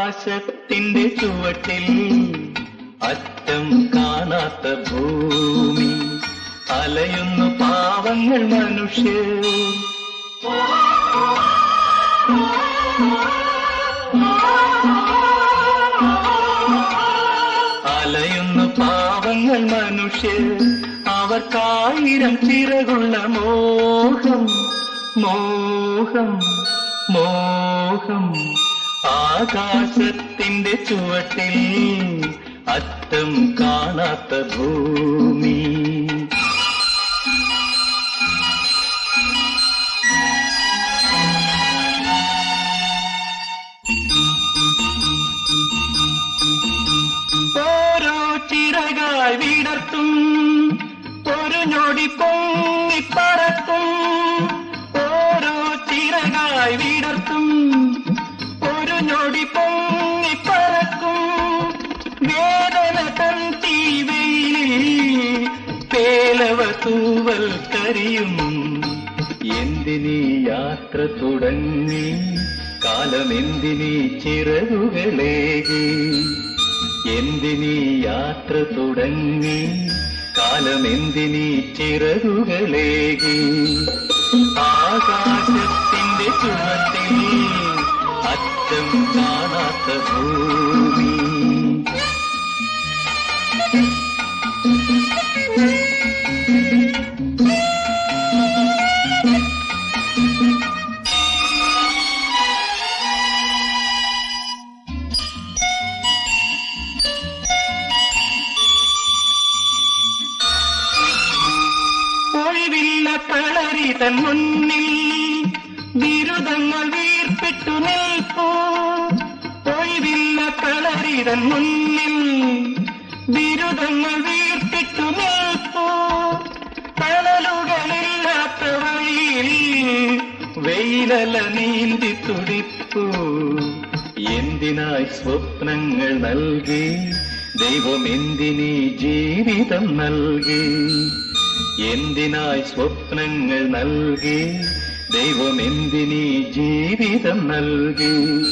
ആകാശത്തിന്റെ ചുവട്ടിൽ അറ്റം കാണാത്ത ഭൂമി അലയുന്നു പാവങ്ങൾ മനുഷ്യർ അലയുന്നു പാവങ്ങൾ മനുഷ്യർ അവർക്കായിരം ചിറകുള്ള മോഹം മോഹം മോഹം ആകാശത്തിന്റെ ചുവട്ടിൽ അറ്റം കാണാത്ത ഭൂമി ഓരോ ചിറകായി വിടർത്തും ഒരു ഞൊടി പൊങ്ങിപ്പറക്കും ഓരോ ചിറകായി വിടർത്തും ഒരു ഞൊടി പൊങ്ങിപ്പറക്കും വേദന തൻ തീവെയിലിൽ പേലവ തൂവൽ കരിയും എന്തിനീ യാത്ര തുടങ്ങി കാലമെന്തിനീ ചിറകുകളേകി എന്തിനീ യാത്ര തുടങ്ങി കാലമെന്തിനീ ചിറകുകളേകി ആകാശത്തിന്റെ ചുവട്ടിൽ അറ്റം കാണാത്ത ഭൂമി ഒഴിവില്ല കളരി തൻ മുന്നിൽ ബിരുദങ്ങൾ വീർപ്പിട്ടു നിൽപ്പൂ ഒഴിവില്ല കളരി തൻ മുന്നിൽ ബിരുദങ്ങൾ വീർപ്പിട്ടു നിൽപ്പൂ തണലുകളില്ലാത്ത വഴിയിൽ വെയിലല നീന്തി തുടിപ്പൂ എന്തിനായി സ്വപ്നങ്ങൾ നൽകി ദൈവം എന്തിനീ ജീവിതം നൽകി എന്തിനായി സ്വപ്നങ്ങൾ നൽകി ദൈവം എന്തിനീ ജീവിതം നൽകി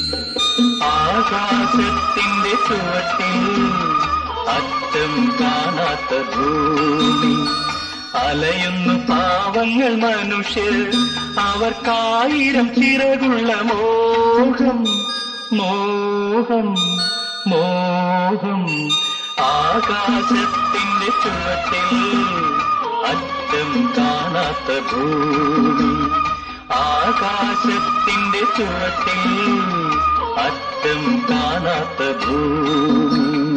ആകാശത്തിന്റെ ചുവട്ടിൽ അറ്റം കാണാത്ത ഭൂമി അലയുന്നു പാവങ്ങൾ മനുഷ്യർ അവർക്കായിരം ചിറകുള്ള മോഹം മോഹം മോഹം ആകാശത്തിന്റെ ചുവട്ടിൽ അറ്റം കാണാത്ത ഭൂമി ആകാശത്തിന്റെ ചുവട്ടിൽ അറ്റം കാണാത്ത ഭൂമി